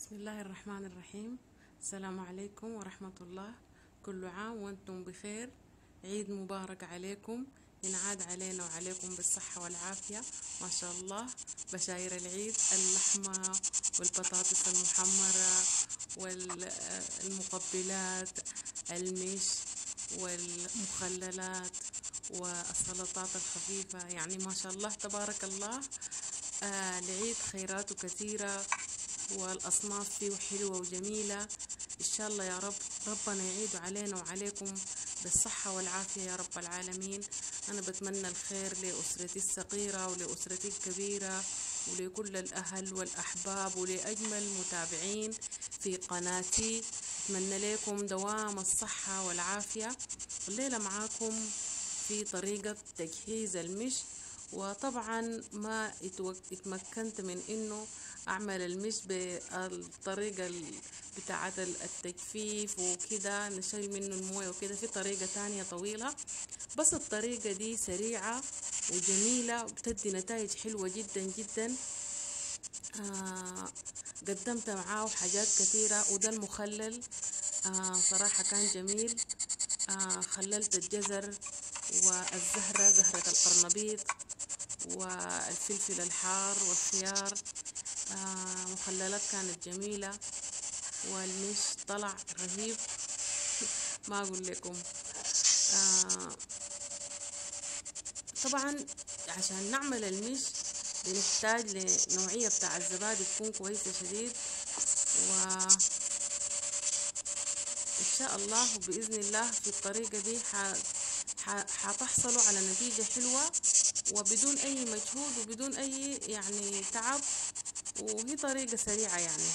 بسم الله الرحمن الرحيم السلام عليكم ورحمة الله كل عام وانتم بخير عيد مبارك عليكم ينعاد علينا وعليكم بالصحة والعافية ما شاء الله بشاير العيد اللحمة والبطاطس المحمرة والمقبلات المش والمخللات والسلطات الخفيفة يعني ما شاء الله تبارك الله آه العيد خيراته كثيرة والأصناف فيه حلوة وجميلة إن شاء الله يا رب ربنا يعيد علينا وعليكم بالصحة والعافية يا رب العالمين أنا بتمنى الخير لأسرتي الصغيرة ولأسرتي الكبيرة ولكل الأهل والأحباب ولأجمل متابعين في قناتي أتمنى لكم دوام الصحة والعافية الليلة معاكم في طريقة تجهيز المش وطبعا ما اتمكنت من انه اعمل المش بالطريقة بتاعة التجفيف وكده نشيل منه الموية وكده في طريقة تانية طويلة بس الطريقة دي سريعة وجميلة وبتدي نتائج حلوة جدا جدا آه قدمت معاه حاجات كثيرة وده المخلل آه صراحة كان جميل آه خللت الجزر والزهرة زهرة القرنبيط والفلفل الحار والخيار آه مخللات كانت جميلة والمش طلع رهيب ما أقول لكم آه طبعا عشان نعمل المش بنحتاج لنوعية بتاع الزبادي تكون كويسة شديد و إن شاء الله وبإذن الله في الطريقة دي حتحصلوا على نتيجة حلوة وبدون أي مجهود وبدون أي يعني تعب وهي طريقة سريعة يعني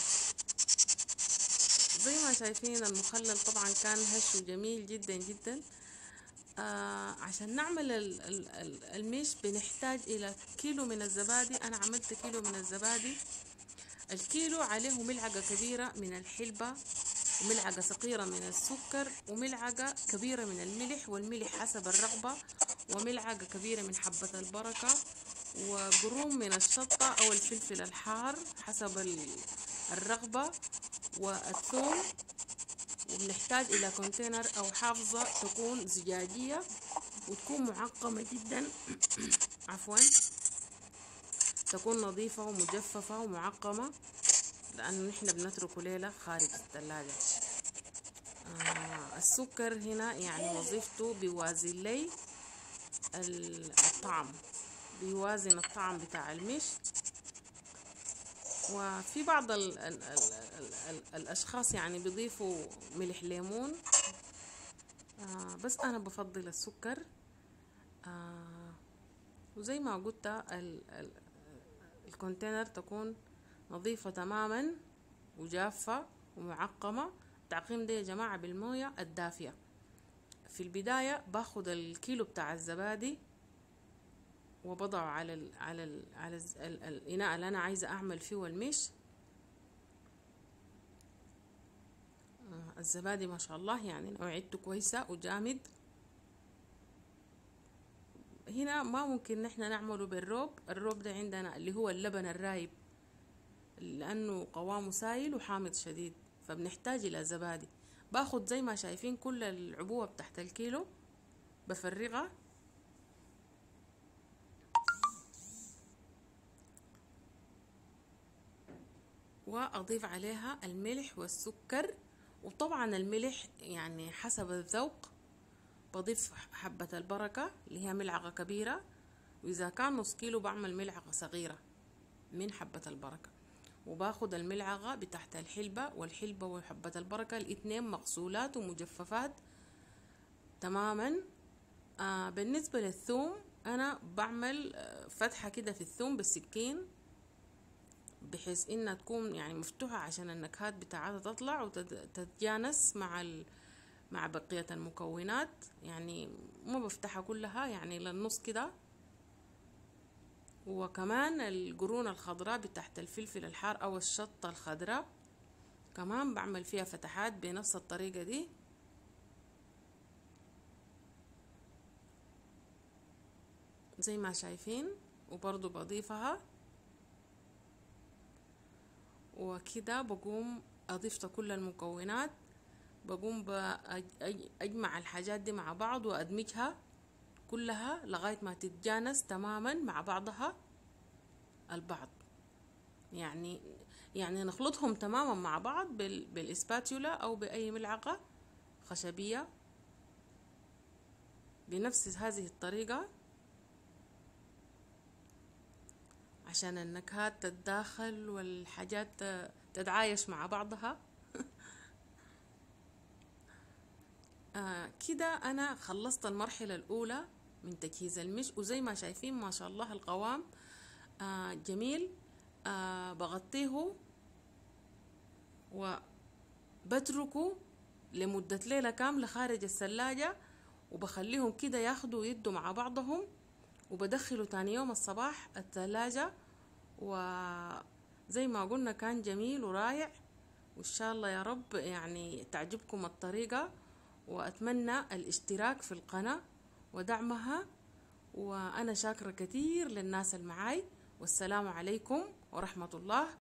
زي ما شايفين المخلل طبعا كان هش وجميل جدا جدا آه عشان نعمل المش بنحتاج إلى كيلو من الزبادي أنا عملت كيلو من الزبادي الكيلو عليه ملعقة كبيرة من الحلبة وملعقة صغيرة من السكر وملعقة كبيرة من الملح والملح حسب الرغبة وملعقة كبيرة من حبة البركة وقرون من الشطة أو الفلفل الحار حسب الرغبة والثوم وبنحتاج إلى كونتينر أو حافظة تكون زجاجية وتكون معقمة جدا عفوا تكون نظيفة ومجففة ومعقمة لأنه نحن بنتركه ليلة خارج الثلاجة آه السكر هنا يعني وظيفته بيوازن لي الطعم بيوازن الطعم بتاع المش وفي بعض ال ال ال ال ال الأشخاص يعني بيضيفوا ملح ليمون آه بس أنا بفضل السكر آه وزي ما قلت ال ال الكونتينر تكون نظيفة تماما وجافة ومعقمة التعقيم ده يا جماعة بالموية الدافية في البداية باخد الكيلو بتاع الزبادي وبضعه على ال على ال على ال ال الإناء اللي أنا عايزة أعمل فيه المش آه الزبادي ما شاء الله يعني نوعيته كويسة وجامد هنا ما ممكن نحن نعمله بالروب الروب ده عندنا اللي هو اللبن الرايب لأنه قوامه سايل وحامض شديد فبنحتاج إلى زبادي باخد زي ما شايفين كل العبوة تحت الكيلو بفرغها وأضيف عليها الملح والسكر وطبعا الملح يعني حسب الذوق بضيف حبة البركة اللي هي ملعقة كبيرة وإذا كان نص كيلو بعمل ملعقة صغيرة من حبة البركة وباخد الملعقة بتحت الحلبة والحلبة وحبة البركة الاتنين مغسولات ومجففات تماما آه بالنسبة للثوم أنا بعمل فتحة كده في الثوم بالسكين بحيث إنها تكون يعني مفتوحة عشان النكهات بتاعتها تطلع وتتجانس مع ال... مع بقية المكونات يعني ما بفتحها كلها يعني للنص كده وكمان القرون الخضراء بتحت الفلفل الحار او الشطة الخضراء كمان بعمل فيها فتحات بنفس الطريقة دي زي ما شايفين وبرضو بضيفها وكده بقوم أضيف كل المكونات بقوم بأجمع الحاجات دي مع بعض وأدمجها كلها لغاية ما تتجانس تماما مع بعضها البعض يعني يعني نخلطهم تماما مع بعض بالإسباتيولا أو بأي ملعقة خشبية بنفس هذه الطريقة عشان النكهات تتداخل والحاجات تتعايش مع بعضها آه كده أنا خلصت المرحلة الأولى من تجهيز المش وزي ما شايفين ما شاء الله القوام آه جميل آه بغطيه وبتركه لمدة ليلة كاملة خارج الثلاجة وبخليهم كده ياخدوا يدوا مع بعضهم وبدخله تاني يوم الصباح الثلاجة وزي ما قلنا كان جميل ورائع وإن شاء الله يا رب يعني تعجبكم الطريقة وأتمنى الاشتراك في القناة ودعمها وأنا شاكرة كثير للناس المعاي والسلام عليكم ورحمة الله